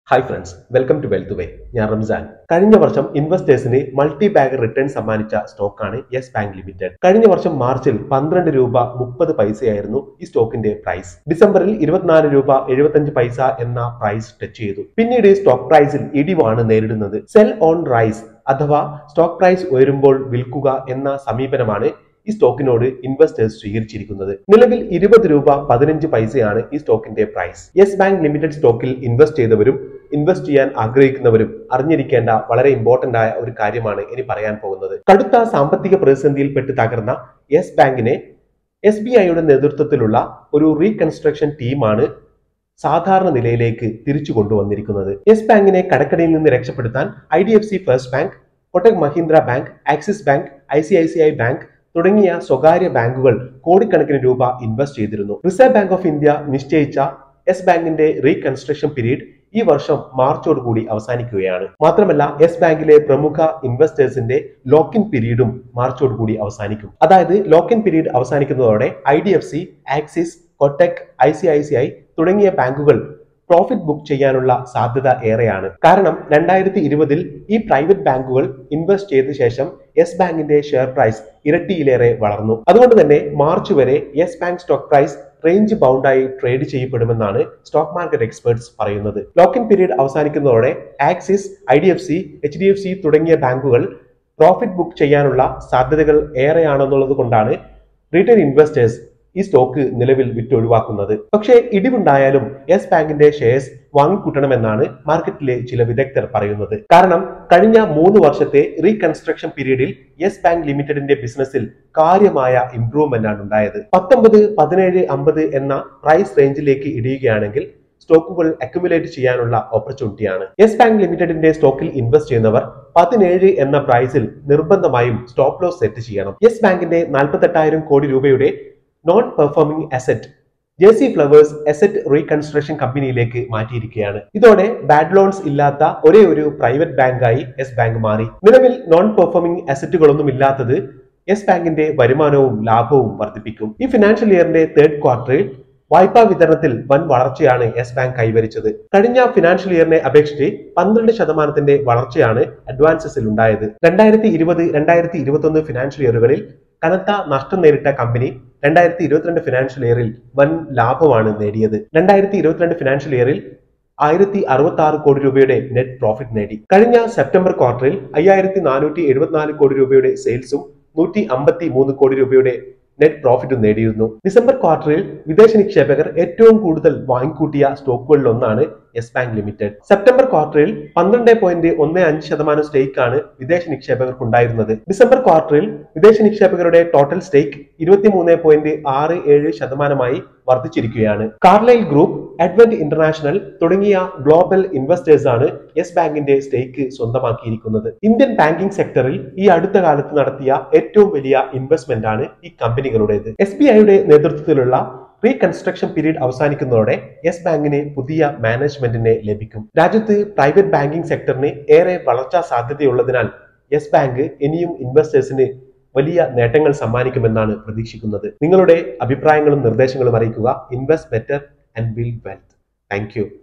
hi friends welcome to wealth way ഞാൻ റംസാൻ കഴിഞ്ഞ വർഷം ഇൻവെസ്റ്റേഴ്സിന് മൾട്ടി ബാഗ് റിട്ടേൺ സമ്മാനിച്ച സ്റ്റോക്കാണ് യെസ് ബാങ്ക് ലിമിറ്റഡ് കഴിഞ്ഞ വർഷം മാർച്ചിൽ പന്ത്രണ്ട് രൂപ മുപ്പത് പൈസയായിരുന്നു ഈ സ്റ്റോക്കിന്റെ പ്രൈസ് ഡിസംബറിൽ ഇരുപത്തിനാല് രൂപ എഴുപത്തഞ്ച് പൈസ എന്ന പ്രൈസ് ടച്ച് ചെയ്തു പിന്നീട് സ്റ്റോക്ക് പ്രൈസിൽ ഇടിവാണ് നേരിടുന്നത് സെൽ ഓൺ റൈസ് അഥവാ സ്റ്റോക്ക് പ്രൈസ് ഉയരുമ്പോൾ വിൽക്കുക എന്ന സമീപനമാണ് ഈ സ്റ്റോക്കിനോട് ഇൻവെസ്റ്റേഴ്സ് സ്വീകരിച്ചിരിക്കുന്നത് നിലവിൽ ഇരുപത് രൂപ പതിനഞ്ച് പൈസയാണ് ഈ സ്റ്റോക്കിന്റെ പ്രൈസ് യെസ് ബാങ്ക് ലിമിറ്റഡ് സ്റ്റോക്കിൽ ഇൻവെസ്റ്റ് ചെയ്തവരും ഇൻവെസ്റ്റ് ചെയ്യാൻ ആഗ്രഹിക്കുന്നവരും അറിഞ്ഞിരിക്കേണ്ട വളരെ ഇമ്പോർട്ടന്റ് ആയ ഒരു കാര്യമാണ് ഇനി പറയാൻ പോകുന്നത് കടുത്ത സാമ്പത്തിക പ്രതിസന്ധിയിൽപ്പെട്ട് തകർന്ന യെസ് ബാങ്കിനെ എസ് ബി ഐയുടെ നേതൃത്വത്തിലുള്ള ഒരു റീകൺസ്ട്രക്ഷൻ ടീമാണ് സാധാരണ നിലയിലേക്ക് തിരിച്ചു കൊണ്ടുവന്നിരിക്കുന്നത് യെസ് ബാങ്കിനെ കടക്കടയിൽ നിന്ന് രക്ഷപ്പെടുത്താൻ I D F C first bank Kotak Mahindra bank axis bank I C I C I bank തുടങ്ങിയ സ്വകാര്യ ബാങ്കുകൾ കോടിക്കണക്കിന് രൂപ ഇൻവെസ്റ്റ് ചെയ്തിരുന്നു റിസർവ് ബാങ്ക് ഓഫ് ഇന്ത്യ നിശ്ചയിച്ച യെസ് ബാങ്കിന്റെ റീകൺസ്ട്രക്ഷൻ പീരീഡ് ഈ വർഷം മാർച്ചോടുകൂടി അവസാനിക്കുകയാണ് മാത്രമല്ല യെസ് ബാങ്കിലെ പ്രമുഖ ഇൻവെസ്റ്റേഴ്സിന്റെ ലോക്കിൻ പീരീഡും മാർച്ചോടുകൂടി അവസാനിക്കും അതായത് ലോക്കിൻ പീരീഡ് അവസാനിക്കുന്നതോടെ I D F C axis Kotak I C I C I തുടങ്ങിയ ബാങ്കുകൾ പ്രോഫിറ്റ് ബുക്ക് ചെയ്യാനുള്ള സാധ്യത ഏറെയാണ് കാരണം രണ്ടായിരത്തി ഇരുപതിൽ ഈ പ്രൈവറ്റ് ബാങ്കുകൾ ഇൻവെസ്റ്റ് ചെയ്ത ശേഷം യെസ് ബാങ്കിന്റെ ഷെയർ പ്രൈസ് ഇരട്ടിയിലേറെ വളർന്നു അതുകൊണ്ട് തന്നെ മാർച്ച് വരെ yes bank stock price range ബൗണ്ടായി ട്രേഡ് ചെയ്യപ്പെടുമെന്നാണ് സ്റ്റോക്ക് മാർക്കറ്റ് എക്സ്പേർട്സ് പറയുന്നത് ലോക്കിൻ പീരീഡ് അവസാനിക്കുന്നതോടെ axis I D F C H D F C തുടങ്ങിയ ബാങ്കുകൾ പ്രോഫിറ്റ് ബുക്ക് ചെയ്യാനുള്ള സാധ്യതകൾ ഏറെയാണെന്നുള്ളത് കൊണ്ടാണ് റീറ്റെയിൽ ഇൻവെസ്റ്റേഴ്സ് ഈ സ്റ്റോക്ക് നിലവിൽ വിറ്റൊഴിവാക്കുന്നത് പക്ഷേ ഇടിവുണ്ടായാലും യെസ് ബാങ്കിന്റെ ഷെയർസ് വാങ്ങിക്കൂട്ടണമെന്നാണ് മാർക്കറ്റിലെ ചില വിദഗ്ധർ പറയുന്നത് കാരണം കഴിഞ്ഞ മൂന്ന് വർഷത്തെ റീകൺസ്ട്രക്ഷൻ പീരീഡിൽ യെസ് ബാങ്ക് ലിമിറ്റഡിന്റെ ബിസിനസ്സിൽ കാര്യമായ ഇംപ്രൂവ്മെന്റ് ആണ് ഉണ്ടായത് പത്തൊമ്പത് പതിനേഴ് അമ്പത് എന്ന പ്രൈസ് റേഞ്ചിലേക്ക് ഇടിയുകയാണെങ്കിൽ സ്റ്റോക്കുകൾ അക്യുമുലേറ്റ് ചെയ്യാനുള്ള ഓപ്പർച്യൂണിറ്റിയാണ് യെസ് ബാങ്ക് ലിമിറ്റഡിന്റെ സ്റ്റോക്കിൽ ഇൻവെസ്റ്റ് ചെയ്യുന്നവർ പതിനേഴ് എന്ന പ്രൈസിൽ നിർബന്ധമായും സ്റ്റോപ്പ് ലോസ് സെറ്റ് ചെയ്യണം യെസ് ബാങ്കിന്റെ നാൽപ്പത്തെട്ടായിരം കോടി രൂപയുടെ non performing asset J C flowers asset reconstruction കമ്പനിയിലേക്ക് മാറ്റിയിരിക്കുകയാണ് ഇതോടെ ബാഡ് ലോൺസ് ഇല്ലാത്ത ഒരേ ഒരു പ്രൈവറ്റ് ബാങ്കായി യെസ് ബാങ്ക് മാറി നിലവിൽ നോൺ പെർഫോമിംഗ് അസറ്റുകളൊന്നും ഇല്ലാത്തത് യെസ് ബാങ്കിന്റെ വരുമാനവും ലാഭവും വർദ്ധിപ്പിക്കും ഈ ഫിനാൻഷ്യൽ ഇയറിന്റെ തേർഡ് ക്വാർട്ടറിൽ വായ്പാ വിതരണത്തിൽ വൻ വളർച്ചയാണ് യെസ് ബാങ്ക് കൈവരിച്ചത് കഴിഞ്ഞ ഫിനാൻഷ്യൽ ഇയറിനെ അപേക്ഷിച്ച് പന്ത്രണ്ട് ശതമാനത്തിന്റെ വളർച്ചയാണ് അഡ്വാൻസസിൽ ഉണ്ടായത് രണ്ടായിരത്തി ഇരുപത് രണ്ടായിരത്തി ഇരുപത്തി ഒന്ന് ഫിനാൻഷ്യൽ ഇയറുകളിൽ കനത്ത നഷ്ടം നേരിട്ട കമ്പനി രണ്ടായിരത്തി ഇരുപത്തിരണ്ട് ഫിനാൻഷ്യൽ ഇയറിൽ വൻ ലാഭമാണ് നേടിയത് രണ്ടായിരത്തി ഇരുപത്തിരണ്ട് ഫിനാൻഷ്യൽ ഇയറിൽ ആയിരത്തി അറുപത്തി ആറ് കോടി രൂപയുടെ നെറ്റ് പ്രോഫിറ്റ് നേടി കഴിഞ്ഞ സെപ്റ്റംബർ ക്വാർട്ടറിൽ അയ്യായിരത്തി നാനൂറ്റി എഴുപത്തിനാല് കോടി രൂപയുടെ സെയിൽസും നൂറ്റി അമ്പത്തി മൂന്ന് കോടി രൂപയുടെ നെറ്റ് പ്രോഫിറ്റും നേടിയിരുന്നു ഡിസംബർ ക്വാർട്ടറിൽ വിദേശ നിക്ഷേപകർ ഏറ്റവും കൂടുതൽ വാങ്ങിക്കൂട്ടിയ സ്റ്റോക്കുകളിൽ ഒന്നാണ് യെസ് ബാങ്ക് ലിമിറ്റഡ് സെപ്റ്റംബർ ക്വാർട്ടറിൽ പന്ത്രണ്ട് പോയിന്റ് ഒന്ന് അഞ്ച് ശതമാനം സ്റ്റേക്കാണ് വിദേശ നിക്ഷേപകർക്ക് ഉണ്ടായിരുന്നത് ഡിസംബർ ക്വാർട്ടറിൽ വിദേശ നിക്ഷേപകരുടെ ടോട്ടൽ സ്റ്റേക്ക് ഇരുപത്തിമൂന്ന് പോയിന്റ് ആറ് ഏഴ് ശതമാനമായി വർദ്ധിച്ചിരിക്കുകയാണ് കാർലൈൽ ഗ്രൂപ്പ് അഡ്വന്റ് ഇന്റർനാഷണൽ തുടങ്ങിയ ഗ്ലോബൽ ഇൻവെസ്റ്റേഴ്സ് ആണ് യെസ് ബാങ്കിന്റെ സ്റ്റേക്ക് സ്വന്തമാക്കിയിരിക്കുന്നത് ഇന്ത്യൻ ബാങ്കിംഗ് സെക്ടറിൽ ഈ അടുത്ത കാലത്ത് നടത്തിയ ഏറ്റവും വലിയ ഇൻവെസ്റ്റ്മെന്റ് ആണ് ഈ കമ്പനികളുടേത് എസ് ബി ഐയുടെ നേതൃത്വത്തിലുള്ള റീകൺസ്ട്രക്ഷൻ പീരീഡ് അവസാനിക്കുന്നതോടെ യെസ് ബാങ്കിന് പുതിയ മാനേജ്മെന്റിനെ ലഭിക്കും രാജ്യത്ത് പ്രൈവറ്റ് ബാങ്കിംഗ് സെക്ടറിന് ഏറെ വളർച്ചാ സാധ്യതയുള്ളതിനാൽ യെസ് ബാങ്ക് ഇനിയും ഇൻവെസ്റ്റേഴ്സിന് വലിയ നേട്ടങ്ങൾ സമ്മാനിക്കുമെന്നാണ് പ്രതീക്ഷിക്കുന്നത് നിങ്ങളുടെ അഭിപ്രായങ്ങളും നിർദ്ദേശങ്ങളും അറിയിക്കുക invest better and build wealth thank